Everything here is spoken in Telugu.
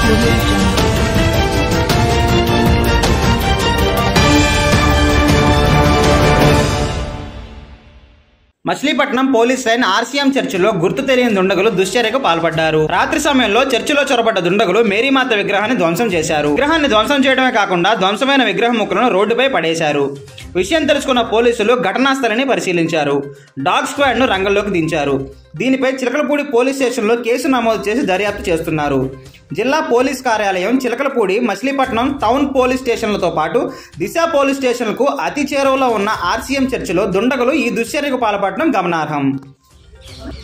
Audio Jungle. Machilipatnam police line RCM చర్చిలో గుర్తు తెలియని దుండగులు దుశ్చర్యకు పాల్పడ్డారు రాత్రి సమయంలో చర్చిలో చొరబడ్డ దుండగులు మేరీమాత విగ్రహాన్ని ధ్వంసం చేశారు విగ్రహాన్ని ధ్వంసం చేయడమే కాకుండా ధ్వంసమైన విగ్రహ ముక్కలను రోడ్డుపై పడేశారు విషయం తెలుసుకున్న పోలీసులు ఘటనా స్థలిని పరిశీలించారు డాగ్ స్క్వాడ్ ను రంగంలోకి దించారు దీనిపై చిలకలపూడి పోలీస్ స్టేషన్లో కేసు నమోదు చేసి దర్యాప్తు చేస్తున్నారు జిల్లా పోలీస్ కార్యాలయం చిలకలపూడి మచిలీపట్నం టౌన్ పోలీస్ స్టేషన్లతో పాటు దిశ పోలీస్ స్టేషన్లకు అతి చేరువలో ఉన్న ఆర్సీఎం చర్చిలో దుండగులు ఈ దుశ్చర్యకు పాల్పడడం గమనార్హం